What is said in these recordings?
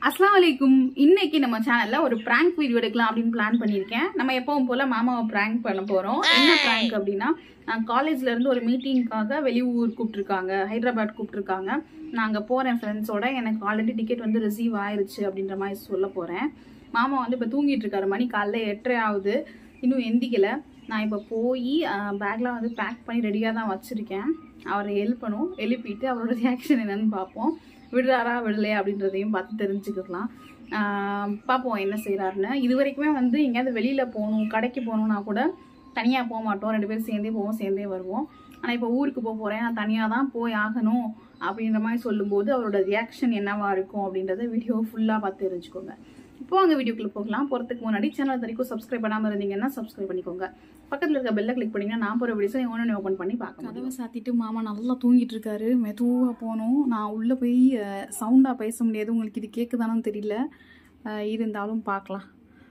அஸ்லாம் வலைக்கும் இன்னைக்கு நம்ம சேனல்ல ஒரு பிராங்க் வீடியோ எடுக்கலாம் அப்படின்னு பிளான் பண்ணியிருக்கேன் நம்ம எப்பவும் போல மாமாவை பிராங்க் பண்ண போறோம் என்ன பிராங்க் அப்படின்னா நான் காலேஜ்ல இருந்து ஒரு மீட்டிங்காக வெளியூர் கூப்பிட்டுருக்காங்க ஹைதராபாத் கூப்பிட்டுருக்காங்க நான் அங்கே போறேன் ஃப்ரெண்ட்ஸோட எனக்கு ஆல்ரெடி டிக்கெட் வந்து ரிசீவ் ஆயிருச்சு அப்படின்ற மாதிரி சொல்ல போறேன் மாமா வந்து இப்போ தூங்கிட்டு இருக்காரு மணி காலைல எட்டரை ஆகுது இன்னும் எந்திக்கல நான் இப்போ போய் பேக்லாம் வந்து பேக் பண்ணி ரெடியாக தான் வச்சுருக்கேன் அவரை எழுப்பணும் எழுப்பிட்டு அவரோட ரியாக்ஷன் என்னன்னு பார்ப்போம் விடுறாரா விடலையா அப்படின்றதையும் பார்த்து தெரிஞ்சுக்கலாம் ஆஹ் பார்ப்போம் என்ன செய்கிறாருன்னு இது வரைக்குமே வந்து எங்கேயாவது வெளியில் போகணும் கடைக்கு போகணுன்னா கூட தனியாக போக மாட்டோம் ரெண்டு பேரும் சேர்ந்தே போவோம் சேர்ந்தே வருவோம் ஆனால் இப்போ ஊருக்கு போக போகிறேன் நான் தனியாக தான் போய் ஆகணும் அப்படின்ற மாதிரி சொல்லும்போது அவரோட ரியாக்ஷன் என்னவா இருக்கும் அப்படின்றத வீடியோ ஃபுல்லாக பார்த்து தெரிஞ்சுக்கோங்க இப்போ அங்கே வீடியோக்குள்ள போகலாம் போகிறதுக்கு முன்னாடி சேனல் வரைக்கும் சப்ஸ்கிரைப் பண்ணாமல் இருந்தீங்கன்னா சப்ஸ்கிரைப் பண்ணிக்கோங்க பக்கத்தில் இருக்க பெல்லை கிளிக் பண்ணிங்கன்னா நான் போகிற வீடியோஸை ஒன்று ஓப்பன் பண்ணி பார்க்க கதவை சாத்திட்டு மாமா நல்லா தூங்கிட்டு இருக்காரு மெதுவாக போகணும் நான் உள்ளே போய் சவுண்டாக பேச முடியாது உங்களுக்கு இது கேட்குதானு தெரியல அஹ் இருந்தாலும் பார்க்கலாம்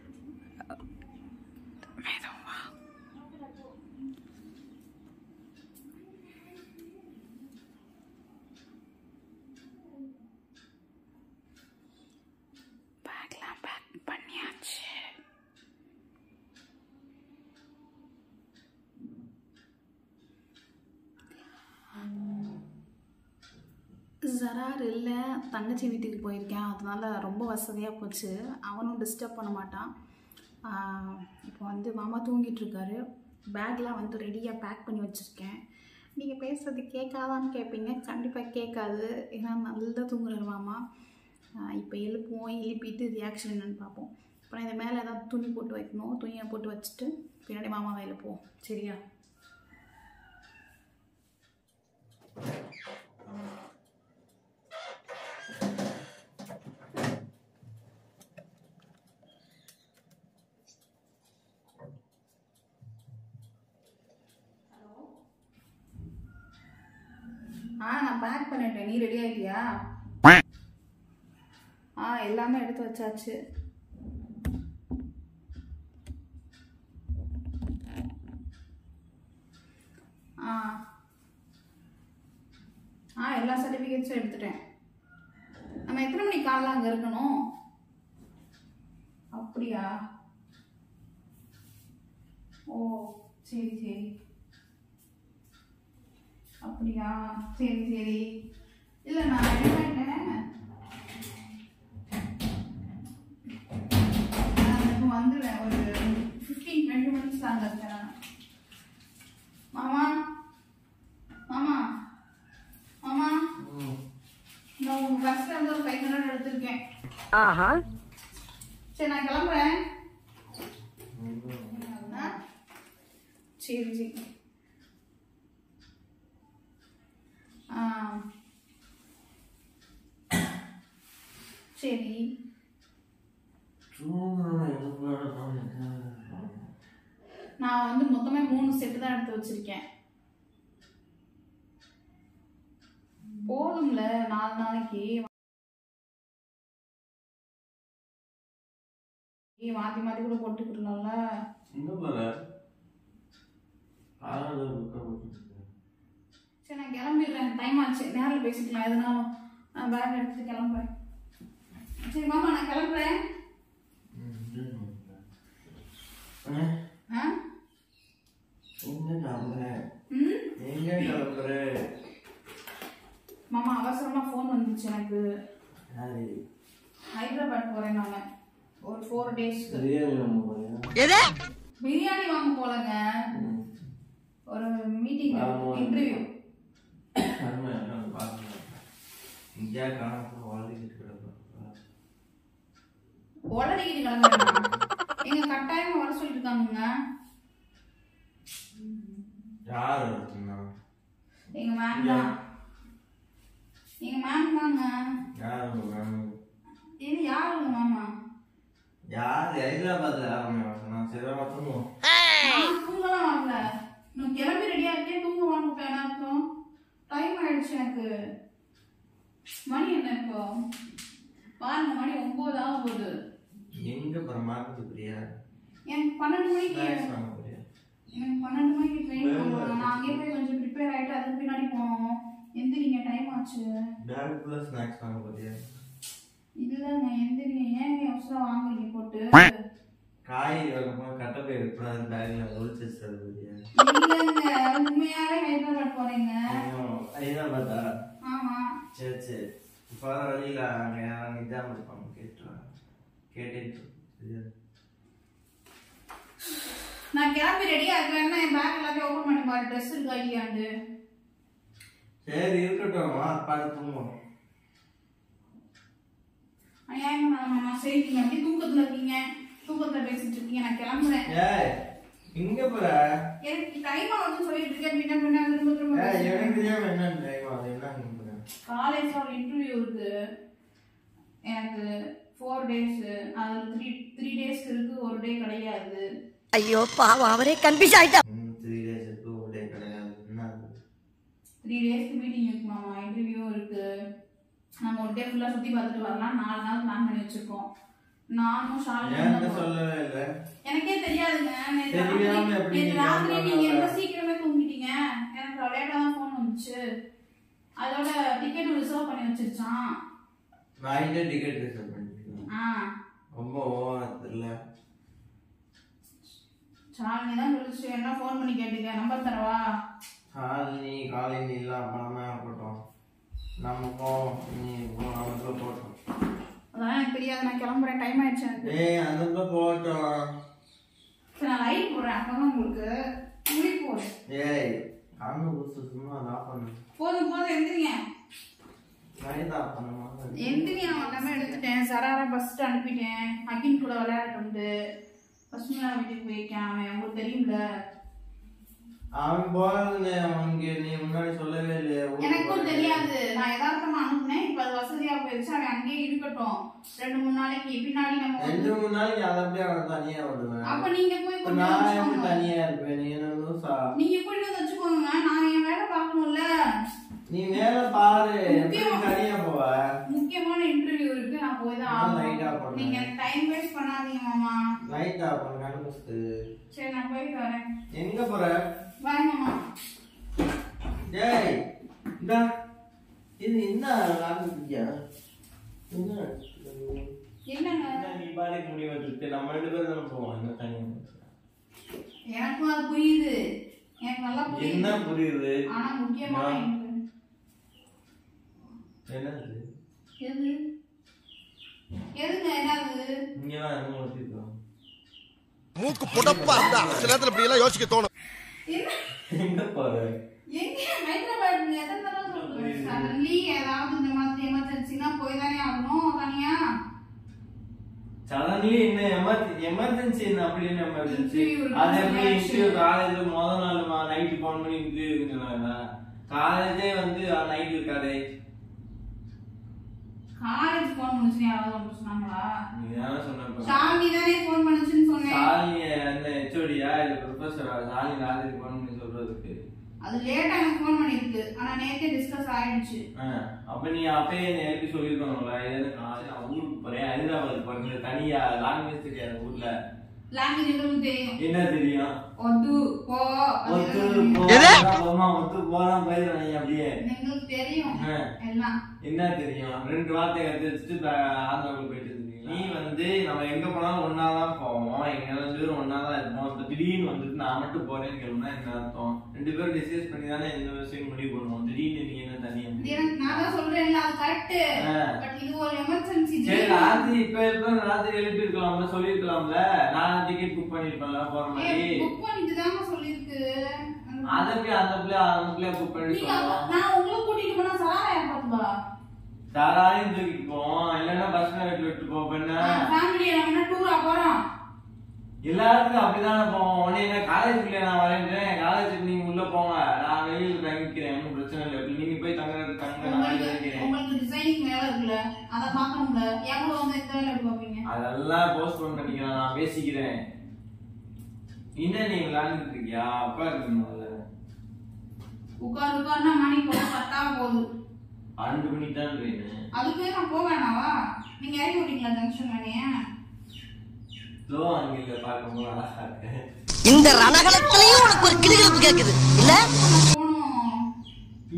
மெதுவா பேக்லாம் பேக் பண்ணியாச்சு ஜரார் இல்லை தங்கச்சி வீட்டுக்கு போயிருக்கேன் அதனால ரொம்ப வசதியாக போச்சு அவனும் டிஸ்டர்ப் பண்ண மாட்டான் ஆஹ் இப்போ வந்து மாமா தூங்கிட்டு இருக்காரு பேக்லாம் வந்து ரெடியாக பேக் பண்ணி வச்சுருக்கேன் நீங்கள் பேசுறது கேட்காதான்னு கேட்பீங்க கண்டிப்பாக கேட்காது ஏன்னா நல்லா தூங்குறாரு மாமா ஆஹ் இப்போ எழுப்புவோம் எழுப்பிட்டு ரியாக்ஷன் என்னன்னு பார்ப்போம் அப்புறம் இந்த மேலே ஏதாவது துணி போட்டு வைக்கணும் துணியை போட்டு வச்சுட்டு பின்னாடி மாமாவை எழுப்புவோம் சரியா ஆ நான் பேக் பண்ணிட்டேன் நீ ரெடி ஆயிட்டியா ஆ எல்லாமே எடுத்து வச்சாச்சு ஆ ஆ எல்லா சர்டிஃபிகேட்ஸும் எடுத்துட்டேன் நம்ம எத்தனை மணிக்கு காலைல அங்கே இருக்கணும் அப்படியா ஓ சரி சரி அப்படியா சரி சரி இல்லை நான் ரெடி ஆயிட்டேன் நான் இப்போ வந்துடுவேன் ஒரு ஃபிஃப்டீன் டுவெண்ட்டி மினிட்ஸ் அங்கே இருக்கேன் நான் மாமா மாமா மாமா நான் உங்கள் பஸ்ஸில் வந்து ஒரு ஃபைவ் ஹண்ட்ரட் எடுத்திருக்கேன் ஆஹா சரி நான் கிளம்புறேன் ஆ? சரி சரி ஆ சரி நான் வந்து மொத்தமே மூணு செட்டு தான் எடுத்து வச்சிருக்கேன் போதும்ல நாலு நாளைக்கு ஏய், மாத்தி மாத்தி கூட போட்டுக்கலாம்ல சரி நான் கிளம்பிடுறேன் டைம் ஆச்சு நேரில் பேசிக்கலாம் எதுனாலும் நான் பேக் எடுத்து கிளம்புறேன் சரி மாமா நான் கிளம்புறேன் ஆ ம் மாமா அவசரமா ஃபோன் வந்துச்சு எனக்கு ஹைதராபாத் போறேன் நான் ஒரு ஃபோர் டேஸ்க்கு எது பிரியாணி வாங்க போலங்க ஒரு மீட்டிங் ஆமா. இன்டர்வியூ உடனடிக்கு கிளம்புறேன் எங்க கட்டாயமா வர சொல்லிருக்காங்க யார் இருக்குங்க எங்க மேம் தான் எங்க மேம் தாங்க யார் உங்க மேம் இது யாரு உங்க மாமா யார் ஹைதராபாத்ல யாருமே நான் சரி மட்டும் நான் தூங்கலாம் வாங்கல நான் கிளம்பி ரெடியா இருக்கேன் தூங்க வாங்க பேனா அர்த்தம் டைம் ஆயிடுச்சு எனக்கு மணி என்ன இப்போ பாருங்க மணி ஒன்பது ஆக போகுது எங்க அப்புறம் மார்க்கெட் பிரியா எனக்கு பன்னெண்டு மணிக்கு ஸ்நாக்ஸ் வாங்க போறியா எனக்கு பன்னெண்டு மணிக்கு ட்ரெயின் போகணும் நான் அங்கேயே போய் கொஞ்சம் ப்ரிப்பேர் ஆயிட்டு அதுக்கு பின்னாடி போகணும் எந்திரிங்க டைம் ஆச்சு பேக் ஃபுல்லா ஸ்நாக்ஸ் வாங்க போறியா இல்லைங்க எந்திரிங்க ஏங்க அவசரம் வாங்குறீங்க போட்டு காய் வரும்போது கட்டப்பை இருக்கக்கூடாது பேக்ல ஒழிச்சு வச்சிருது இல்லைங்க உண்மையாவே ஹைதராபாத் போறீங்க ஹைதராபாத்தா ஆமா சரி சரி இப்போ வர வழியில் அங்கே யாரும் எக்ஸாம் இருப்பாங்க கேட்டுருவாங்க கேட்டுட்டு சரியா? நான் கிளம்பி ரெடியா இருக்கேன் என் பேக் எல்லாத்தையும் ஓபன் பண்ணி பாரு ட்ரெஸ் இருக்கா இல்லையாண்டு சரி இருக்கட்டும் வா பார்த்து தூங்குவோம் அநியாயம் மாமா சரி நீங்க அப்படியே தூக்கத்துல இருக்கீங்க தூக்கத்துல பேசிட்டு இருக்கீங்க நான் கிளம்புறேன் ஏய் இங்க போற எனக்கு டைம் ஆகுதுன்னு சொல்லிட்டு இருக்கேன் பின்ன பின்ன திரும்ப திரும்ப ஏய் பேசிட்டு எனக்கு இருக்கேன். தெரியாம என்ன டைம் அது என்ன போற காலேஜ்ல ஒரு இன்டர்வியூ இருக்கு எனக்கு ஃபோர் டேஸ் அது த்ரீ த்ரீ டேஸ் இருக்கு ஒரு டே கிடையாது ஐயோ பாவம் அவரே கன்ஃபியூஸ் ஆயிட்டா ம் த்ரீ டேஸ் இருக்கு ஒரு டே கிடையாது என்ன அது? த்ரீ டேஸ்க்கு மீட்டிங் இருக்கு மாமா இன்டர்வியூ இருக்கு நாங்கள் ஒரு டே ஃபுல்லாக சுற்றி பார்த்துட்டு வரலாம் நாலு நாள் பிளான் பண்ணி வச்சிருக்கோம் நானும் ஏன்ட்ட ஷாலும் சொல்லவே இல்லை எனக்கே தெரியாதுங்க நேத்து தெரியாம ராத்திரி- எப்படி நேத்து நீங்க ராத்திரி அவ்வளவு நீங்க நாளா? ரொம்ப சீக்கிரமே தூங்கிட்டீங்க எனக்கு லேட்டா தான் ஃபோன் வந்துச்சு அதோட டிக்கெட் ரிசர்வ் பண்ணி வச்சிருச்சான் நைட்டே டிக்கெட் ரிசர்வ் பண்ணிருக்கேன் ஆ ரொம்ப ஓவரா தெரியல சாலினி தான் சொல்லிச்சு என்ன ஃபோன் பண்ணி கேட்டுக்க நம்பர் தரவா காலனி காலனி இல்ல பணமே இருக்கட்டும் நம்ம போவோம் நீ போ நமக்குள்ள போட்டோம் அதெல்லாம் எனக்கு தெரியாது நான் கிளம்புறேன் டைம் ஆயிடுச்சு எனக்கு ஏய் அதுக்குள்ள போட்டோம் சரி நான் லைட் போடுறேன் அப்பதான் உங்களுக்கு முடி போடுறேன் ஏய் கண்ணு குத்து சும்மா நான் பண்ணு போதும் போதும் எந்திரிங்க லைட் ஆஃப் பண்ணுமா எந்திரி நான் எல்லாமே எடுத்துட்டேன் சராரா பஸ்ட்டு அனுப்பிட்டேன் அகின் கூட விளையாடட்டு பசுமையா வீட்டுக்கு போயிருக்கேன் அவன் உங்களுக்கு தெரியும்ல அவன் போறது அவனுக்கு நீ முன்னாடி சொல்லவே இல்லையே ஊருக்கு எனக்கும் போறது. தெரியாது நான் யதார்த்தமா அனுப்புனேன் இப்ப அது வசதியா போயிருச்சு அவன் அங்கேயே இருக்கட்டும் ரெண்டு மூணு நாளைக்கு பின்னாடி நம்ம ரெண்டு வந்து மூணு நாளைக்கு அதை அப்படியே அவன் தனியா விடுவேன் அப்ப நீங்க போய் இப்ப கொஞ்சம் நான் எப்படி வச்சுக்கோங்க. தனியா இருப்பேன் நீ என்ன லூசா நீங்க போயிட்டு வந்து வச்சுக்கோங்க நான் என் வேலை பார்க்கணும்ல நீ மேல பாரு எப்படி முக்கியம். தனியா போவ முக்கியமான இன்டர்வியூ இருக்கு நான் போய் தான் நான் light ஆ ஆகணும் போடுறேன். நீங்க டைம் வேஸ்ட் பண்ணாதீங்க மாமா லைட் ஆஃப் பண்ணு கண்ணு குத்து சரி நான் போயிட்டு வரேன் எங்க போற பாய் மாமா டேய் இந்தா இது என்ன விளாண்டுருக்கியா என்ன என்னங்க என்ன நீ பாட்டுக்கு முடிவு எடுத்துட்டு நம்ம ரெண்டு பேரும் தானே போவோம் என்ன தனியா எனக்கும் அது புரியுது எனக்கு நல்லா என்ன புரியுது புரியுது ஆனா முக்கியமான நான்- interview. என்னது எது எதுங்க என்னது இங்கதான் என்ன முடிச்சிருக்கோம் மூக்கு புடப்பா இருந்தா சில நேரத்துல இப்படி எல்லாம் யோசிக்க தோணும் என்ன எங்க போற எங்க ஹைதராபாத் நீ எத்தனை தடவை சொல்றது சடன்லி ஏதாவது இந்த மாதிரி எமர்ஜென்சினா போய் தானே ஆகணும் தனியா சடன்லி என்ன எமர்ஜென்சி எமர்ஜென்சி என்ன அப்படி என்ன எமர்ஜென்சி Interview இருக்கு, அது எப்படி reaction. இன்டர்வியூ காலேஜ்ல முத நாள் நைட்டு போன் பண்ணி இன்டர்வியூ இருக்குன்னு காலேஜே வந்து நைட் இருக்காதே காலேஜ் போன் பண்ணுச்சு யாராவது ஒன்று சொன்னாங்களா நீ தானே சொன்ன ஷாலினி தானே போன் பண்ணுச்சுன்னு சொன்னேன் சாலினி என்ன ஹெச்ஓடியா இல்ல ப்ரொஃபஸரா சாலினி ராத்திரி போன் பண்ணி சொல்றதுக்கு அது லேட்டா எனக்கு ஃபோன் பண்ணிருக்கு ஆனா நேத்தே டிஸ்கஸ் ஆயிடுச்சு ஆ, அப்ப நீ அப்பயே என்ன எழுப்பி சொல்லிருக்கணும்ல இது காலையில நான் ஊருக்கு போறேன் ஹைதராபாத் போறேன் தனியா லாங்குவேஜ் தெரியாது ஊர்ல லாங்குவேஜ் எங்களுக்கு தெரியும் என்ன தெரியும் ஒத்து போ அது ஒத்து எல்லாம் போமா ஒத்து போனா போயிடுறேன் நீ அப்படியே எங்களுக்கு தெரியும் ஆ. எல்லாம் என்ன தெரியும் ரெண்டு வார்த்தை கத்து வச்சுட்டு ப- ஆந்திராவுக்கு போயிட்டு இருந்தீங்களா நீ வந்து நம்ம எங்க போனாலும் ஒன்னா தான் போவோம் எங்க ரெண்டு பேரும் ஒன்னா தான் இருப்போம் இப்ப திடீர்னு வந்துட்டு நான் மட்டும் போறேன்னு கேளுனா என்ன அர்த்தம் ரெண்டு பேரும் டிஸ்கஸ் பண்ணி தானே எந்த விஷயம் முடிவு பண்ணுவோம் திடீர்னு நீ என்ன தனியா இது முடிவு எனக்கு நான் தான் சொல்றேன்ல அது கரெக்ட் ஆ. பட் இது ஒரு எமர்ஜென்சி சரி ராத்திரி இப்ப இப்ப ராத்திரி எழுப்பி இருக்கலாம்ல சொல்லிருக்கலாம்ல நான் டிக்கெட் புக் பண்ணிருப்பேன்ல போற மாதிரி புக் பண்ணிட்டு தாங்க சொல்லிருக்கு அதை போய் அந்த பிள்ளை அந்த பிள்ளை புக் பண்ணி நீங்க சொல்லலாம் நான் உங்களை கூட்டிட்டு போனா சாரா யார் பாத்துப்பா தாராளையும் தூக்கிட்டு போவோம் இல்லைன்னா பஸ் வீட்டுல விட்டு போ பண்ண ஃபேமிலியை நம்ம என்ன டூரா போறோம் எல்லாத்துக்கும் அப்படிதானே போவோம் உடனே என்ன காலேஜுக்குள்ள நான் வரேன்றேன் காலேஜுக்கு நீங்க உள்ள போங்க நான் வெளியில தங்கிக்கிறேன் ஒன்றும் பிரச்சனை இல்லை இப்ப நீங்க போய் தங்குறது தங்க நான் வெளியில உங்களுக்கு தங்கிக்கிறேன் உங்களுக்கு டிசைனிங் வேலை இருக்குல்ல அதை பார்க்கணும்ல என் கூட வந்து எந்த வேலை எடுத்து பார்ப்பீங்க அதெல்லாம் போஸ்ட்போன் பண்ணிக்கலாம் நான் பேசிக்கிறேன் என்ன நீ விளையாண்டுட்டு இருக்கியா அப்பா இருக்கு முதல்ல உட்கார் உட்கார்னா மணி போல பத்தாம போகுது பன்னெண்டு மணிக்கு தான் ட்ரெயின் அதுக்கு நான் போக வேணாவா நீங்க இறக்கி விட்டீங்களா ஜங்ஷன் வேணைய லோ அங்கில பார்க்கும்போது அழகா இருக்கு இந்த ரணகலத்திலையும் உனக்கு ஒரு கிளுகிழப்பு கேக்குது இல்ல போகணும் என்ன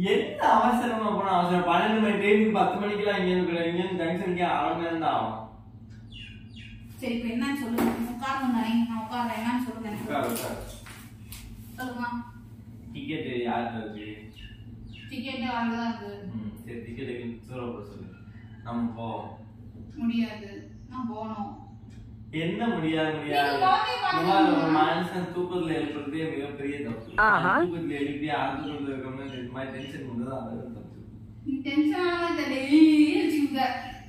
அவசரமா போனா அவசரம் பன்னெண்டு மணி ட்ரெயினுக்கு பத்து மணிக்கெல்லாம் இங்க இருந்து இங்க இருந்து ஜங்ஷனுக்கு அரை மணி நேரம் தான் ஆகும் சரி இப்போ என்னன்னு சொல்லுங்க உட்காரணும் தானே நான் உட்காரேன் என்னன்னு சொல்லுங்க எனக்கு. உட்காரு, உட்காரு. சொல்லுமா டிக்கெட் யாருக்கு இருக்கு டிக்கெட்டு அங்கதான் இருக்கு ம், சரி டிக்கெட்டுக்கு சூற போட சொல்லு நம்ம போவோம் முடியாது நான் போகணும் என்ன முடியாது முடியாது நீங்க குழந்தைய இந்த பாருங்க. மாதிரி ஒரு மனுஷன் தூக்கத்துல எழுப்புறதே மிகப்பெரிய தப்பு ஆஹா. தூக்கத்துல எழுப்பி யார் தூக்கத்துல இருக்கவங்க இந்த மாதிரி டென்ஷன் பண்ணுறது அது தப்பு நீ டென்ஷன் ஆகாம டெய்லி வச்சுக்க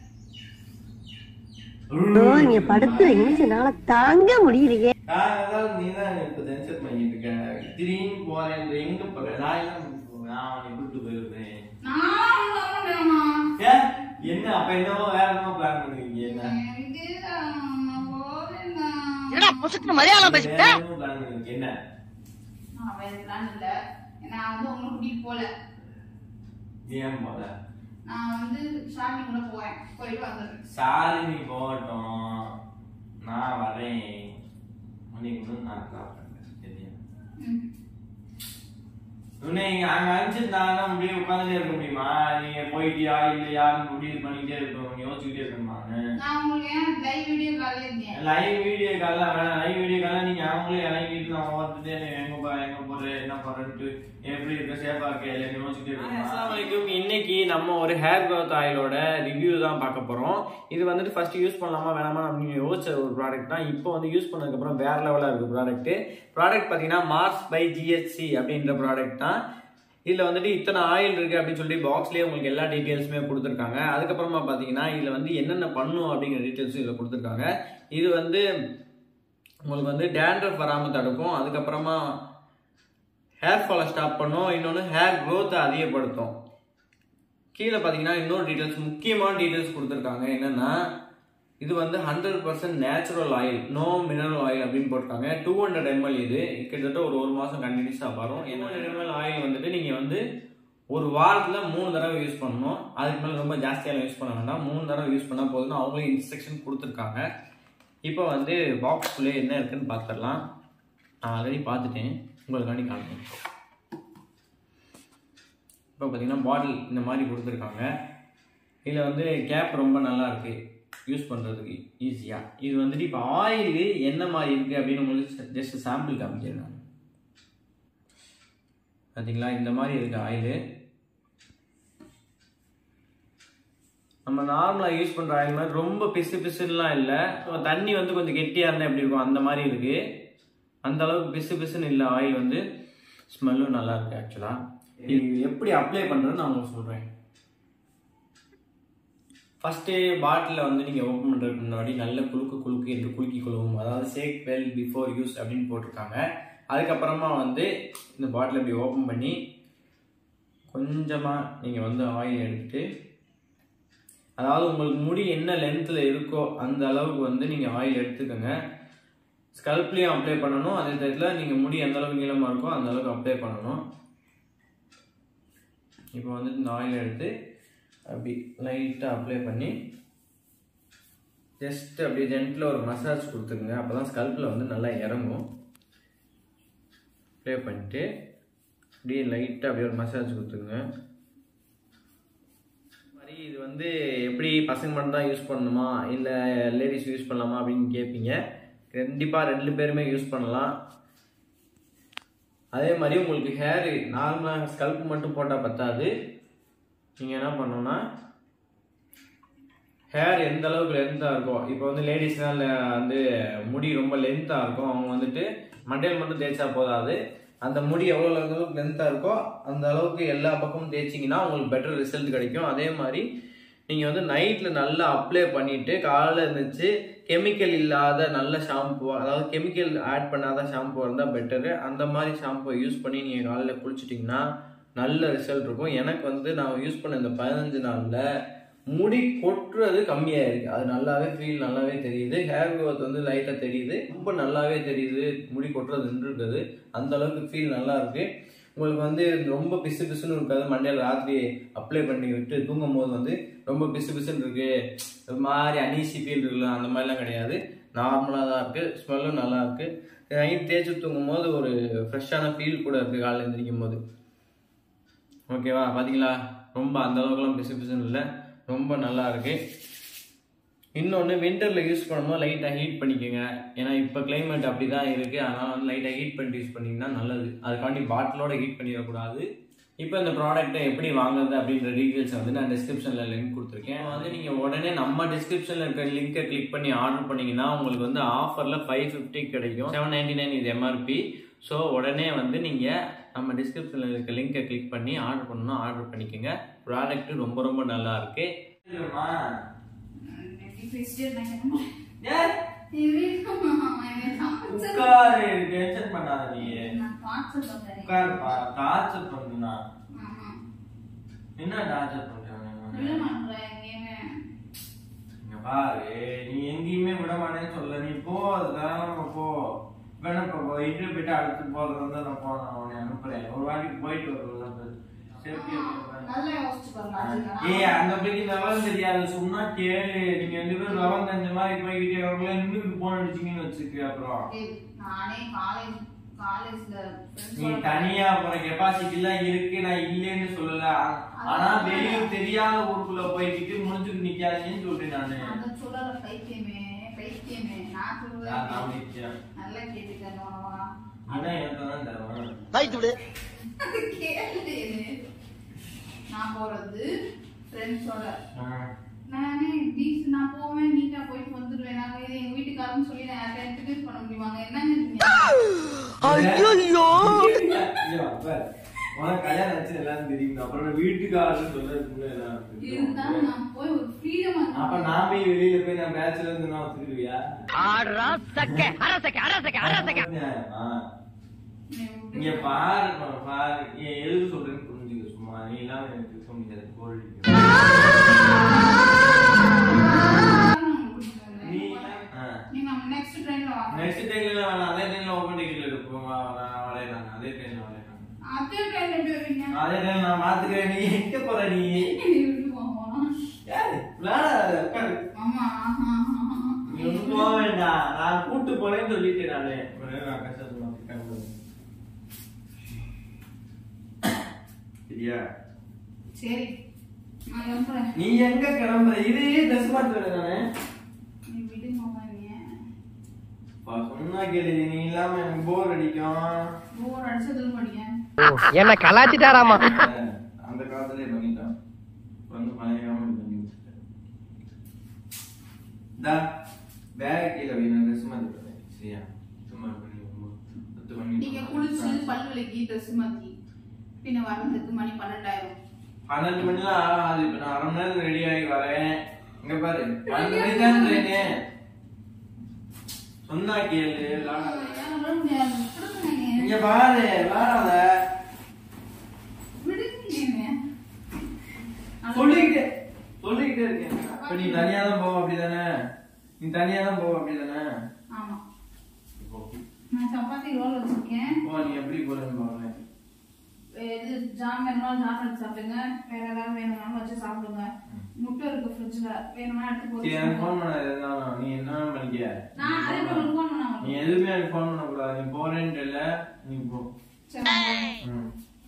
நீங்க படுத்து எங்கனால தாங்க முடியலையே நான் அதாவது நீ தான் இப்ப டென்ஷன் பண்ணிட்டு இருக்க திடீர்னு போறேன் எங்க போற நான் எல்லாம் போவேன் நான் அவனை கூப்பிட்டு போயிருந்தேன் நான் உள்ள வேணாமா ஏ என்ன அப்ப என்னவோ வேற என்னவோ பிளான் பண்ணுவீங்க என்ன எனக்கு நான் போறேன்னா என்னடா புசுக்கு மரியாதை பேசிட்ட வேற என்னவோ பிளான் பண்ணுவீங்க என்ன நான் வேற பிளான் இல்ல நான் வந்து உங்களை கூட்டிட்டு போல நீ ஏன் போல நான் வந்து ஷாப்பிங் கூட போவேன் போயிட்டு வந்துடுறேன் சாரி நீ போகட்டும் நான் வரேன் உன்னை கூட நான் சாப்பிட்றேன் சரியா ம். உன்னை இங்க அங்க அனுப்பிச்சிருந்தாங்கன்னா அப்படியே உட்காந்துட்டே இருக்க முடியுமா நீங்க போயிட்டியா இல்லையான்னு முடிவு பண்ணிட்டே இருக்கணும் யோசிச்சுக்கிட்டே இருக்கணுமான்னு நான் உங்களுக்கு ஏன் லைவ் வீடியோ காலையில் இருக்கேன் லைவ் வீடியோ கால்லாம் வேணாம் லைவ் வீடியோ கால்லாம் நீங்க அவங்களே இறங்கிட்டு நம்ம பார்த்துட்டு நீ எங்க போ எங்க போற என்ன போறேன்ட்டு எப்படி இருக்க சேஃபா இருக்க எல்லாம் யோசிச்சுட்டே இருக்கணும் இன்னைக்கு நம்ம ஒரு ஹேர் growth ஆயிலோட ரிவ்யூ தான் பார்க்க போறோம் இது வந்துட்டு ஃபர்ஸ்ட் யூஸ் பண்ணலாமா வேணாமா அப்படின்னு யோசிச்ச ஒரு ப்ராடக்ட் தான் இப்போ வந்து யூஸ் பண்ணதுக்கு அப்புறம் வேற லெவலா இருக்கு ப்ராடக்ட் ப்ராடக்ட் பாத்தீங்கன்னா மார்ஸ் பை ஜிஹெச்சி அப்படின்ற ப்ராடக்ட் தான் இதுல வந்துட்டு இத்தனை ஆயில் இருக்கு அப்படின்னு சொல்லி பாக்ஸ்லயே உங்களுக்கு எல்லா டீடைல்ஸுமே கொடுத்துருக்காங்க அதுக்கப்புறமா பாத்தீங்கன்னா இதுல வந்து என்னென்ன பண்ணும் அப்படிங்கிற டீடைல்ஸும் இதுல கொடுத்துருக்காங்க இது வந்து உங்களுக்கு வந்து டேண்ட்ரஃப் வராமல் தடுக்கும் அதுக்கப்புறமா ஹேர் ஃபாலை ஸ்டாப் பண்ணும் இன்னொன்று ஹேர் growth அதிகப்படுத்தும் கீழே பார்த்தீங்கன்னா இன்னொரு டீட்டெயில்ஸ் முக்கியமான டீட்டெயில்ஸ் கொடுத்துருக்காங்க என்னன்னா இது வந்து hundred percent natural oil no mineral oil அப்படின்னு போட்டிருக்காங்க டூ ஹண்ட்ரட் எம்எல் இது கிட்டத்தட்ட ஒரு ஒரு மாதம் கண்டினியூஸாக வரும் என்ன எம்எல் ஆயில் வந்துட்டு நீங்கள் வந்து ஒரு வாரத்தில் மூணு தடவை யூஸ் பண்ணணும் அதுக்கு மேலே ரொம்ப ஜாஸ்தியாக யூஸ் பண்ண வேண்டாம் மூணு தடவை யூஸ் பண்ணால் போதும்னு அவங்களே இன்ஸ்ட்ரக்ஷன் கொடுத்துருக்காங்க இப்போ வந்து பாக்ஸ்குள்ளே என்ன இருக்குன்னு பார்த்துடலாம் நான் ஆல்ரெடி பார்த்துட்டேன் உங்களுக்காண்டி காமிக்கிறேன் இப்போ பார்த்தீங்கன்னா பாட்டில் இந்த மாதிரி கொடுத்துருக்காங்க இதில் வந்து கேப் ரொம்ப நல்லா இருக்கு யூஸ் பண்ணுறதுக்கு ஈஸியாக இது வந்துட்டு இப்போ ஆயில் என்ன மாதிரி இருக்குது அப்படின்னு உங்களுக்கு ஜஸ்ட் சாம்பிள் காமிக்கிறேன் நான் பார்த்தீங்களா இந்த மாதிரி இருக்கு ஆயில் நம்ம நார்மலாக யூஸ் பண்ணுற ஆயில் மாதிரி ரொம்ப பிசு பிசுலாம் இல்லை தண்ணி வந்து கொஞ்சம் கெட்டியாக இருந்தால் எப்படி இருக்கும் அந்த மாதிரி இருக்கு அந்த அளவுக்கு பிசு பிசுன்னு இல்லை ஆயில் வந்து ஸ்மெல்லும் நல்லா இருக்கு ஆக்சுவலாக இது எப்படி அப்ளை பண்ணுறதுன்னு நான் உங்களுக்கு சொல்கிறேன் ஃபஸ்ட்டு பாட்டிலில் வந்து நீங்கள் ஓப்பன் பண்ணுறதுக்கு முன்னாடி நல்ல குலுக்கு குலுக்கு என்று குலுக்கி கொள்வோம் அதாவது சேக் வெல் பிஃபோர் யூஸ் அப்படின்னு போட்டிருக்காங்க அதுக்கப்புறமா வந்து இந்த பாட்டில் இப்படி ஓப்பன் பண்ணி கொஞ்சமாக நீங்கள் வந்து ஆயில் எடுத்துட்டு அதாவது உங்களுக்கு முடி என்ன லென்த்தில் இருக்கோ அந்த அளவுக்கு வந்து நீங்கள் ஆயில் எடுத்துக்கோங்க ஸ்கல்ப்லேயும் அப்ளை பண்ணணும் அதே டயத்தில் நீங்கள் முடி எந்த அளவுக்கு நீளமாக இருக்கோ அந்த அளவுக்கு அப்ளை பண்ணணும் இப்போ வந்து இந்த ஆயில் எடுத்து அப்படி லைட்டாக அப்ளை பண்ணி ஜஸ்ட் அப்படியே ஜென்டில் ஒரு மசாஜ் கொடுத்துருங்க அப்போ தான் ஸ்கல்ப்பில் வந்து நல்லா இறங்கும் அப்ளை பண்ணிட்டு அப்படியே லைட்டாக அப்படியே ஒரு மசாஜ் கொடுத்துருங்க மாதிரி இது வந்து எப்படி பசங்க மட்டும் தான் யூஸ் பண்ணணுமா இல்லை லேடிஸ் யூஸ் பண்ணலாமா அப்படின்னு கேட்பீங்க கண்டிப்பாக ரெண்டு பேருமே யூஸ் பண்ணலாம் அதே மாதிரி உங்களுக்கு ஹேர் நார்மலாக ஸ்கல்ப் மட்டும் போட்டால் பத்தாது நீங்கள் என்ன பண்ணணும்னா ஹேர் எந்த அளவுக்கு லென்த்தாக இருக்கோ இப்போ வந்து லேடிஸ்னால் வந்து முடி ரொம்ப லென்த்தாக இருக்கும் அவங்க வந்துட்டு மண்டையில் மட்டும் தேய்ச்சா போதாது அந்த முடி எவ்வளோ அளவுக்கு லென்த்தாக இருக்கோ அந்த அளவுக்கு எல்லா பக்கமும் தேய்ச்சிங்கன்னா உங்களுக்கு பெட்டர் ரிசல்ட் கிடைக்கும் அதே மாதிரி நீங்கள் வந்து நைட்டில் நல்லா அப்ளை பண்ணிவிட்டு காலைல இருந்துச்சு கெமிக்கல் இல்லாத நல்ல ஷாம்பு அதாவது கெமிக்கல் ஆட் பண்ணாத ஷாம்பு இருந்தால் பெட்டரு அந்த மாதிரி ஷாம்புவை யூஸ் பண்ணி நீங்கள் காலையில் குளிச்சிட்டிங்கன்னா நல்ல ரிசல்ட் இருக்கும் எனக்கு வந்து நான் யூஸ் பண்ண இந்த பதினஞ்சு நாளில் முடி கொட்டுறது கம்மியாக இருக்கு அது நல்லாவே ஃபீல் நல்லாவே தெரியுது ஹேர் growth வந்து லைட்டாக தெரியுது ரொம்ப நல்லாவே தெரியுது முடி கொட்டுறது நின்றுருக்குது அந்த அளவுக்கு ஃபீல் நல்லா இருக்கு உங்களுக்கு வந்து ரொம்ப பிசு பிசுன்னு இருக்காது மண்டையில் ராத்திரி அப்ளை பண்ணி விட்டு தூங்கும் போது வந்து ரொம்ப பிசு பிசுன்னு இருக்கு ஒரு மாதிரி அனீசி ஃபீல் இருக்குல்ல அந்த மாதிரிலாம் கிடையாது நார்மலாக தான் இருக்கு ஸ்மெல்லும் நல்லா இருக்கு நைட் தேய்ச்சி தூங்கும் போது ஒரு ஃப்ரெஷ்ஷான ஃபீல் கூட இருக்கு காலையில் எந்திரிக்கும் போது ஓகேவா பாத்தீங்களா ரொம்ப அந்த அளவுக்குலாம் பிசு பிசுன்னு இல்லை ரொம்ப நல்லா இருக்கு இன்னொன்று விண்டரில் யூஸ் பண்ணும்போது லைட்டாக ஹீட் பண்ணிக்கோங்க ஏன்னா இப்போ climate அப்படி தான் இருக்குது அதனால் வந்து லைட்டாக ஹீட் பண்ணிட்டு யூஸ் பண்ணிங்கன்னா நல்லது அதுக்காண்டி பாட்டிலோட ஹீட் பண்ணிடக்கூடாது இப்போ இந்த ப்ராடக்ட்டை எப்படி வாங்குறது அப்படின்ற டீட்டெயில்ஸ் வந்து நான் டிஸ்கிரிப்ஷனில் லிங்க் கொடுத்துருக்கேன் வந்து நீங்கள் உடனே நம்ம டிஸ்கிரிப்ஷனில் இருக்க லிங்கை கிளிக் பண்ணி ஆர்டர் பண்ணீங்கன்னா உங்களுக்கு வந்து ஆஃபரில் ஃபைவ் ஃபிஃப்டி கிடைக்கும் செவன் நைன்டி நைன் இது எம்ஆர்பி ஸோ உடனே வந்து நீங்கள் நம்ம டிஸ்கிரிப்ஷனில் இருக்க லிங்கை கிளிக் பண்ணி ஆர்டர் பண்ணணும் ஆர்டர் பண்ணிக்கோங்க ப்ராடக்ட் ரொம்ப ரொம்ப நல்லா இருக்கு உட்காரு டென்ஷன் பண்ணாத நீ உட்காருப்பா டார்ச்சர் பண்ணுனா என்ன டார்ச்சர் பண்றாங்க இங்க பாரு நீ எங்கேயுமே விட மாட்டேன்னு சொல்ல நீ போ அதுதான் போ வேணா இப்போ போயிட்டு போயிட்டு அடுத்து போறது வந்து நான் போனேன் அவனை அனுப்புறேன் ஒரு வாட்டி போயிட்டு வருவேன் சேஃப்டி ஏய் அந்த பிள்ளைக்கு விவரம் தெரியாது சும்மா கேளு நீங்க ரெண்டு பேரும் விவரம் தெரிஞ்ச மாதிரி போய்கிட்டே அவங்கள நின்று போன் அடிச்சீங்கன்னு வச்சுக்க அப்புறம் நானே காலேஜ் காலேஜ்ல நீ தனியா போற கெப்பாசிட்டி எல்லாம் இருக்கு நான் இல்லைன்னு சொல்லல ஆனா வெளியூர் தெரியாத ஊருக்குள்ள போய்கிட்டு முடிஞ்சுட்டு நிக்காதீங்கன்னு சொல்றேன் நானு அந்த சொல்லல பைத்தியமே பைத்தியமே நான் நான் நான் சொல்றேன் நிக்கிறேன். நல்லா கேட்டுக்கணும் நீதான் எனக்கு தான் தருவேன் ரைட் விடு கேளு நான் போறது ஃப்ரெண்ட்ஸோட ஆ. நானே பீச் நான் போவேன் நீட்டா போயிட்டு வந்துடுவேன் நாங்க இது எங்க வீட்டுக்காரன்னு சொல்லி நான் யார்கிட்ட இன்ட்ரடியூஸ் பண்ண முடியுமாங்க என்னங்க நீங்க ஐயோ இல்ல, பாரு. உனக்கு கல்யாணம் ஆச்சு எல்லாரும் தெரியும் அப்புறம் நான் வீட்டுக்காரன்னு சொல்றதுக்குள்ள எல்லாம் இருக்கு. இருந்தாலும் நான் போய் ஒரு ஃப்ரீடமா அப்ப நான் போய் வெளியில போய் நான் பேச்சுலர் இருந்து நான் ஒத்துக்கிடுவியா நியாயமா? இங்க பாரு பா, பாரு ஏன் எதுக்கு சொல்றேன்னு புரிஞ்சுக்க சும்மா நீ இல்லாம எனக்கு இருக்க முடியாது போர் அடிக்கும். நீ ஆ. நீங்க நெக்ஸ்ட் ட்ரெயின்ல வாங்க நெக்ஸ்ட் டைம்ல வேணாம் அதே டைம்ல ஓபன் டிக்கெட்ல இருப்போம் நான் வரையறாங்க அதே டைம்ல வரையறாங்க அதே ட்ரெயின்ல எப்படி வருவீங்க அதே டைம் நான் பாத்துக்கிறேன் நீ எங்க போற நீ எப்படி போவோம் யாரு விளையாடாத உட்காரு ஆமா ஆஹா, ஆஹா. நீ ஒண்ணும் போக வேண்டாம் நான் கூட்டு போறேன்னு சொல்லிட்டேன் நானு ஒரே நான் கஷ்டத்துல உட்கார்ந்து. சரியா சரி நான் கிளம்புறேன் நீ எங்க கிளம்புற இது ட்ரெஸ் மாத்துற நானு நீ விடுங்க மாமா நீ பா, சொன்னா கேளு நீ இல்லாம எனக்கு போர் அடிக்கும் போர் அடிச்சதுல படிங்க என்ன கலாச்சிட்டாராமா அந்த காலத்திலே பண்ணிட்டான் இப்ப வந்து பழைய காமெடி பண்ணி வச்சுட்டேன். இந்தா பேக் கீழே வை நான் ட்ரெஸ் மாத்தி போறேன் சரியா சும்மா பண்ணி பத்து மணி நீங்க குளிச்சு பல் விளக்கி ட்ரெஸ் மாத்தி பின்ன வரதுக்கு மணி பன்னெண்டாயிரம் பன்னெண்டு மணிலாம் ஆகாது இப்ப நான் அரை மணி நேரம் ரெடி ஆகி வரேன் இங்க பாரு பன்னெண்டு மணி தான் ட்ரெயினு சொன்னா கேளு விளையாடாத. என்னால விட முடியாது விடுங்க இங்க பாரு விளையாடாத விடுங்க சொல்லிக்கிட்டே சொல்லிக்கிட்டே இருக்கேன் இப்ப நீ தனியா தான் போவ அப்படிதானே நீ தனியா தான் போவ அப்படிதானே ஆமா இப்போ நான் சப்பாத்தி ரோல் வச்சிருக்கேன் போ நீ எப்படி போறேன்னு பாருங்க இது ஜாம் வேணும்னா ஜாம் எடுத்து சாப்பிடுங்க வேற ஏதாவது வேணும்னாலும் வச்சு சாப்பிடுங்க முட்டை இருக்கு ஃப்ரிட்ஜ்ல வேணும்னா எடுத்து சரி எனக்கு போட்டு ஃபோன் பண்ண எதுனாலும் நீ என்ன பண்ணிக்க நான் அதே போல ஃபோன் பண்ண நீ எதுவுமே எனக்கு ஃபோன் பண்ணக்கூடாது நீ போறேன்ட்டு இல்ல நீ போ சரி நான் போறேன். ம்.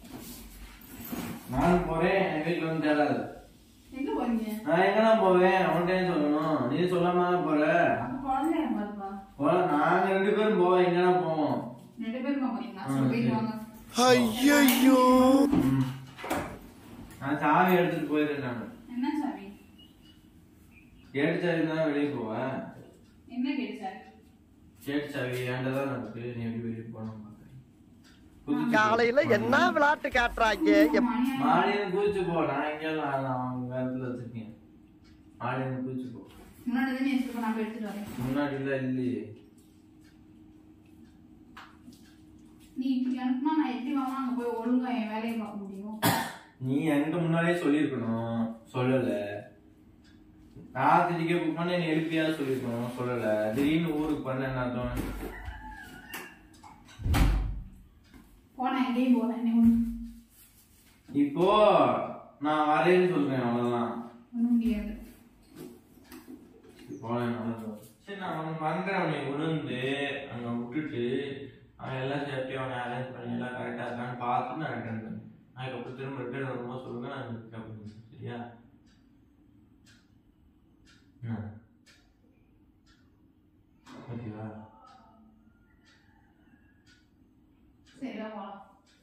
நானும் போறேன் என் வீட்டுல வந்து தேடாது எங்க போறீங்க நான் எங்கடா போவேன் அவன்கிட்ட சொல்லணும் நீ சொல்லாம தான் போற அப்ப குழந்தைய பாருப்பா போ, நாங்க ரெண்டு பேரும் போவோம் எங்கடா போவோம் ரெண்டு பேருமா போறீங்களா ஆ, சரி போயிட்டு சரி. வாங்க ஐயோ ம். நான் சாவி எடுத்துட்டு போயிடுறேன் நான் என்ன சாவி கேட்டு சாவி தான் வெளியே போவேன் என்ன கேட்டு சாவி கேட்டு சாவி ஏன்டா தான் இருக்கு நீ எப்படி வெளியே போகணும் காலையில என்ன விளையாட்டு காட்டுறாங்க எப்- மணி மாடியில குதிச்சு போ நான் எங்கேயும் அவங்க இடத்துல வச்சிருக்கேன் மாடியில குதிச்சு போ முன்னாடி தானே வச்சிருக்கோம் நான் போய் எடுத்துட்டு வரேன் முன்னாடி இல்ல இல்லையே நீ இப்படி அனுப்புனா நான் எப்படி வாங்க அங்க போய் ஒழுங்கா என் வேலையை பார்க்க முடியும் நீ என்கிட்ட முன்னாடியே சொல்லியிருக்கணும் சொல்லல ராத்திரிக்கே புக் பண்ண நீ எழுப்பியா சொல்லியிருக்கணும் சொல்லல திடீர்னு ஊருக்கு பண்ண என்ன அர்த்தம் போனேன் எங்கேயும் போனேன் நீ ஒண்ணு இப்போ நான் வரேன்னு சொல்றேன் அவ்வளவுதான் ஒண்ணும் முடியாது போனேன் அவ்வளவுதான் சரி நான் ஒண்ணு பண்றேன் அவனை உணர்ந்து அங்க விட்டுட்டு அவன் எல்லாம் சேஃப்டி அவனை அரேஞ்ச் பண்ணி எல்லாம் கரெக்டா இருக்கான்னு பார்த்து நான் ரிட்டர்ன் பண்ணேன் அதுக்கப்புறம் திரும்ப ரிட்டர்ன் வரும்போது சொல்லுங்க நான் பிக்கப் பண்ணிக்கிறேன் சரியா என்ன ஓகேவா சரி போலாம்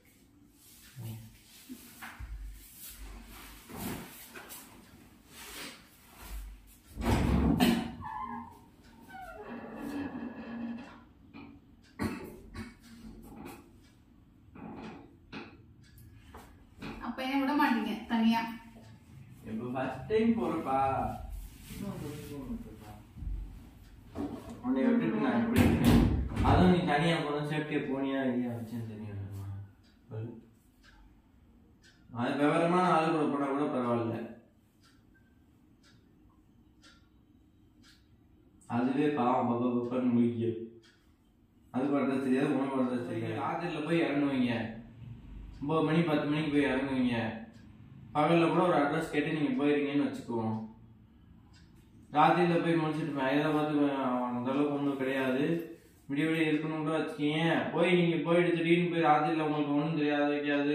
அப்ப என்ன விட மாட்டீங்க தனியா இப்போ ஃபர்ஸ்ட் டைம் போறப்பா உன்னை விட்டுட்டு நான் எப்படி இருக்கேன் அதுவும் நீ தனியா போன சேஃப்டியா போனியா இல்லையா வச்சேன்னு தெரியும் சொல்லு அது விவரமான ஆளு கூட போனா கூட பரவாயில்ல அதுவே பாவம் பப்ப பப்பன்னு முழிக்கு அது பண்றது தெரியாது உனக்கு பண்றது தெரியாது ராத்திரில போய் இறங்குவீங்க ஒன்பது மணி பத்து மணிக்கு போய் இறங்குவீங்க பகல்ல கூட ஒரு அட்ரஸ் கேட்டு நீங்க போயிருங்கன்னு வச்சுக்குவோம் ராத்திரில போய் முடிச்சுட்டு ஹைதராபாத்து அந்த அளவுக்கு ஒன்றும் கிடையாது விடிய விடிய இருக்கணும் கூட வச்சுக்கீங்க போய் நீங்க போயிட்டு திடீர்னு போய் ராத்திரில உங்களுக்கு ஒன்றும் தெரியாது வைக்காது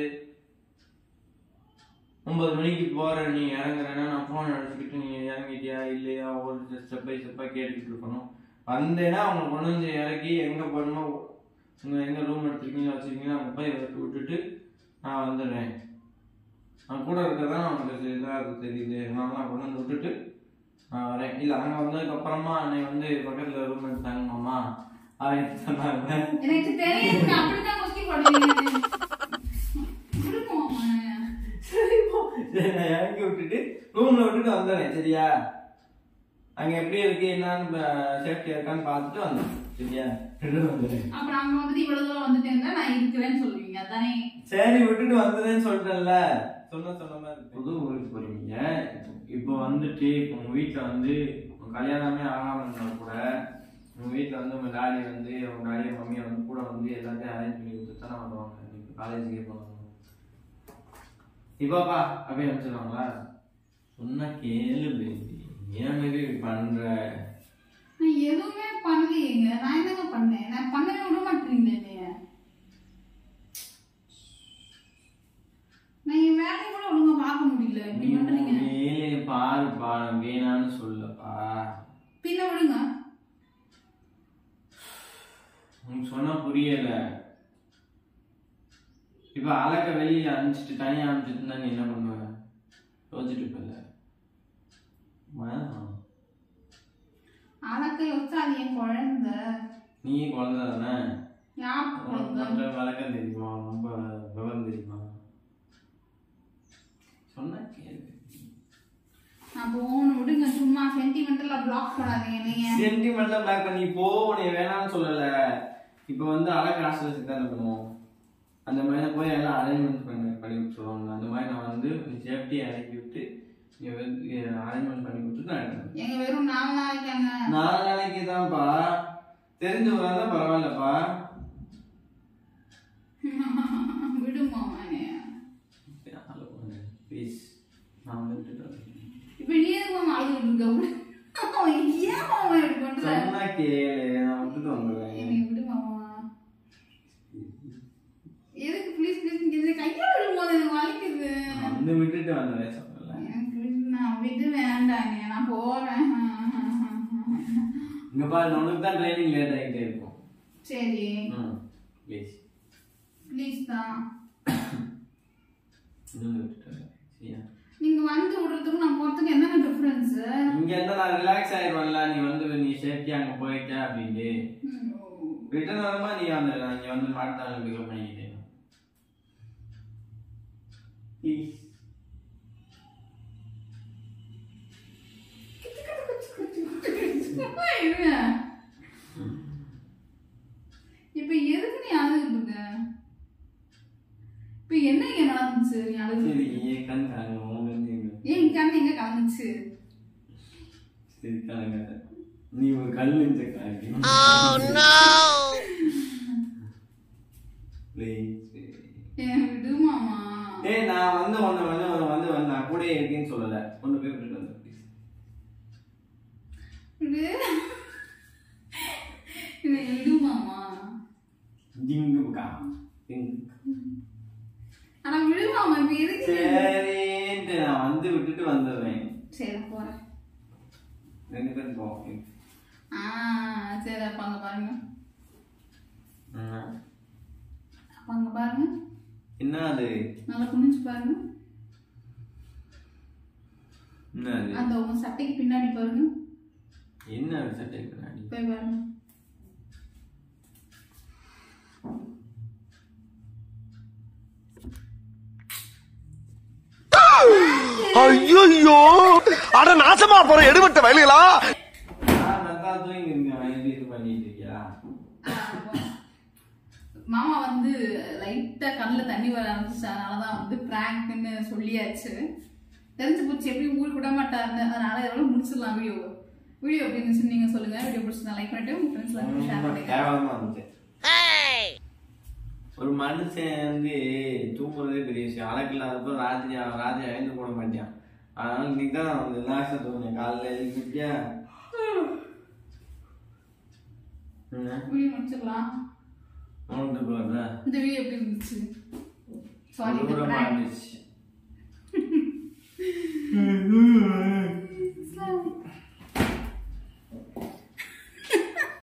ஒன்பது மணிக்கு போற நீ இறங்குறேன்னா நான் ஃபோன் அடிச்சுக்கிட்டு நீங்க இறங்கிட்டியா இல்லையா ஒரு ஸ்டெப் பை ஸ்டெப்பா கேட்டுக்கிட்டு இருக்கணும் வந்தேன்னா அவங்க கொண்டு வந்து இறக்கி எங்க போகணுமோ உங்க எங்க ரூம் எடுத்துருக்கீங்க வச்சிருக்கீங்களோ அங்க போய் விட்டு விட்டுட்டு நான் வந்துடுறேன் நான் கூட இருக்கிறதா அவனுக்கு இதாக அது தெரியுது அதனால நான் கொண்டு வந்து விட்டுட்டு நான் வரேன் இல்லை அங்கே வந்ததுக்கு அப்புறமா அன்னை வந்து பக்கத்தில் ரூம் எடுத்தாங்கம்மா அவன் சொன்னாங்க எனக்கு தெரியும் நான் அப்படிதான் கொஸ்டி போடுவீங்க விடுமா சரி போ. சரி, நான் இறக்கி விட்டுட்டு ரூம்ல விட்டுட்டு வந்துடுறேன் சரியா அங்க எப்படி இருக்கு என்னன்னு சேஃப்டி இருக்கான்னு பார்த்துட்டு வந்தேன் சரியா விட்டுட்டு வந்துடுறேன் அப்புறம் அங்க வந்துட்டு இவ்வளவு தூரம் வந்துட்டு இருந்தா நான் இருக்கிறேன்னு சொல்லுவீங்க அதானே சரி விட்டுட்டு வந்ததுன்னு சொல்லிட்டேன்ல சொன்ன சொன்ன மாதிரி புது ஊருக்கு போறீங்க இப்போ வந்துட்டு இப்போ உங்க வீட்டுல வந்து உங்க கல்யாணமே ஆகாம இருந்தா கூட உங்க வீட்டுல வந்து உங்க டாடி வந்து உங்க டாடி மம்மியை வந்து கூட வந்து எல்லாத்தையும் அரேஞ்ச் பண்ணி கொடுத்து தானே வருவாங்க இப்போ காலேஜுக்கே போனாங்க இப்பாப்பா அப்படியே அனுப்பிச்சிருவாங்களா சொன்னா கேளு பேபி ஏன் பேபி இப்படி பண்ற நான் எதுவுமே பண்ணலையேங்க நான் என்னங்க பண்ணேன் நான் பண்ணவே விட மாட்டேறீங்களே என்னைய நான் என் வேலையை கூட ஒழுங்கா பார்க்க முடியல நீ இப்படி பண்றீங்க வேலையை பாருப்பா நான் வேணான்னு சொல்லப்பா பின்ன விடுங்க உனக்கு சொன்னா புரியல இப்ப அலக்க வெளியில அனுப்பிச்சிட்டு தனியா அனுப்பிச்சிட்டு இருந்தா நீ என்ன பண்ணுவ யோசிச்சுட்டு இருப்பல வேணாம். அழக்கை வச்சா அது என் குழந்தை நீ குழந்தை தானே யார் உனக்கு குழந்தை மட்டும் விளக்கம் தெரியுமா ரொம்ப விவரம் தெரியுமா சொன்னா கேளு நான் போகணும் விடுங்க சும்மா சென்டிமெண்டலா பிளாக் பண்ணாதீங்க என்னைய சென்டிமெண்ட்ல பிளாக் பண்ணி போ உன்னை வேணாம்னு சொல்லல இப்போ வந்து அழகு ஹாஸ்டல் தானே பண்ணுவோம் அந்த மாதிரி போய் எல்லாம் அரேஞ்ச்மெண்ட் பண்ணி பண்ணி விட்டுருவாங்க அந்த மாதிரி நான் வந்து சேஃப்டி இறக்கி விட்டு அரேஞ்ச்மெண்ட் பண்ணி கொடுத்துட்டு நான் எடுக்கிறேன் எங்க வெறும் நாலு நாளைக்காங்க நாலு நாளைக்கு தான்ப்பா தெரிஞ்சவரா இருந்தா பரவாயில்லப்பா விடுமா என்னைய ப்ளீஸ் நான் வந்து விட்டுட்டு வரேன். இப்ப நீ எதுக்கு மாமா அழுதுட்டு இருக்க விடு. ஏன் மாமா இப்படி பண்ற சொன்னா கேளு நான் விட்டுட்டு வந்துடுறேன் என்னை விடு மாமா எதுக்கு ப்ளீஸ் ப்ளீஸ் இங்க கையால விடும்போது எனக்கு வலிக்குது நான் வந்து விட்டுட்டு வந்துடுறேன் சொன்னல எனக்கு விடு, நான் விடு வேண்டாங்க நான் போறேன் இங்க பாரு உனக்கு தான் ட்ரைனிங் லேட் ஆகிட்டே இருக்கும் சரி ம் ப்ளீஸ் ப்ளீஸ் தான் இன்னும் விட்டுட்டு வரேன் சரியா நீங்க வந்து விடுறதுக்கும் நான் போறதுக்கு என்னங்க டிஃபரன்ஸ் இங்க இருந்தா நான் ரிலாக்ஸ் ஆயிடுவேன்ல நீ வந்து நீ சேஃப்டி அங்க போயிட்ட அப்படின்ட்டு ரிட்டர்ன் வருமா நீ வந்து நான் இங்க வந்து மாட்டாங்க பிக்கப் பண்ணிக்கிட்டேன் ப்ளீஸ் இப்ப எதுக்கு நீ அழுதுட்டு இருக்க இப்ப என்ன இங்க நடந்துச்சு நீ அழுது சரி ஏன் கண் காங்க உங்க வந்து ஏன் கண்ணு எங்க கலந்துச்சு சரி காங்க நீ ஒரு கல் நெஞ்ச காட்டி ப்ளீஸ் ஏன் விடு மாமா ஏய் நான் வந்து உன்னை வந்து உன்னை வந்து வந்து நான் கூட இருக்கேன்னு சொல்லல கொண்டு போய் விட்டுட்டு வந்து ப்ளீஸ் விடு என்னை விடு மாமா ஜிங்கு கா ஜிங்கு ஆனா விடு விடுவாமா இப்ப எதுக்கு சரின்ட்டு நான் வந்து விட்டுட்டு வந்துடுவேன் சரி நான் போறேன் ரெண்டு பேரும் போவோம் ஆ சரி அப்ப அங்க பாருங்க ம். அப்ப அங்க பாருங்க என்ன அது நல்லா குனிஞ்சு பாருங்க என்ன அது அந்த உங்க சட்டைக்கு பின்னாடி பாருங்க என்ன அது சட்டை பின்னாடி போய் பாருங்க ஐயோ அட நாசமா போற எடுபட்ட வயலுகளா நான் நல்லா தூங்கி இருக்கேன் எப்படி இது பண்ணிட்டு இருக்கியா மாமா வந்து லைட்டா கண்ணுல தண்ணி வர ஆரம்பிச்சு அதனாலதான் வந்து பிராங்க்னு சொல்லியாச்சு தெரிஞ்சு போச்சு எப்படி ஊருக்கு விட மாட்டாருன்னு அதனால எவ்வளவு முடிச்சிடலாம் வீடியோ வீடியோ எப்படி இருந்துச்சுன்னு நீங்க சொல்லுங்க வீடியோ பிடிச்சிருந்தா லைக் பண்ணிட்டு உங்க ஃப்ரெண்ட்ஸ் எல்லாருக்கும் ஷேர் ரொம்ப பண்ணுங்க கேவலமா இருந்துச்சு ஒரு மனுஷன் வந்து தூங்குறதே பெரிய விஷயம் அழகு இல்லாதப்போ ராத்திரி அவன் ராத்திரி எழுந்து போட மாட்டான் அதனால இன்னைக்கு தான் வந்து லாஸ்ட்டாக தூங்கினேன் காலைல எழுதிட்டியா வீடியோ முடிச்சிடலாம் உனக்கு போகிறதா இந்த வீடியோ எப்படி இருந்துச்சு சாரி தூரமாக prank. இருந்துச்சு